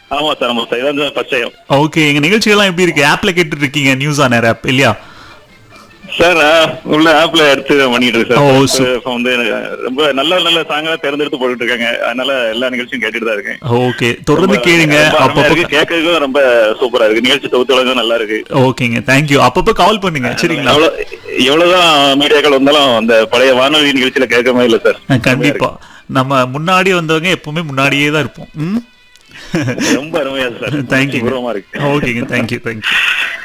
ஆமா சார் ஆமா சார் இதான் ஃபர்ஸ்ட் டைம் ஓகே எங்க நிகழ்ச்சிகள்லாம் எப்படி இருக்கு ஆப்ல கேட்டுட்டு இருக்கீங்க நியூஸ் ஆன் ஏர் ஆப் இல்லையா சார் உள்ள ஆப்ல எடுத்து பண்ணிட்டு இருக்கு ஓ, சார் சூ- இப்ப வந்து எனக்கு ரொம்ப நல்ல நல்ல சாங்கா தேர்ந்தெடுத்து போட்டுட்டு இருக்காங்க அதனால எல்லா நிகழ்ச்சியும் கேட்டுட்டு தான் இருக்கேன் ஓகே தொடர்ந்து ரொம்ப- கேளுங்க ரொம்ப அருமையா அப்பப்போ இருக்கு. கேட்கறதுக்கும் ரொம்ப சூப்பரா இருக்கு நிகழ்ச்சி தொகுத்துலகம் நல்லா இருக்கு ஓகேங்க தேங்க்யூ அப்பப்போ கால் பண்ணுங்க சரிங்களா எவ்வளவு எவ்வளவுதான் மீடியாக்கள் வந்தாலும் அந்த பழைய வானொலி நிகழ்ச்சியில கேட்கவே இல்லை சார் அஹ், கண்டிப்பா நம்ம முன்னாடி வந்தவங்க எப்பவுமே முன்னாடியே தான் இருப்போம் ம் ரொம்ப அருமையா இருக்கு சார் தேங்க்யூ பூர்வமா இருக்கு ஓகேங்க தேங்க்யூ தேங்க்யூ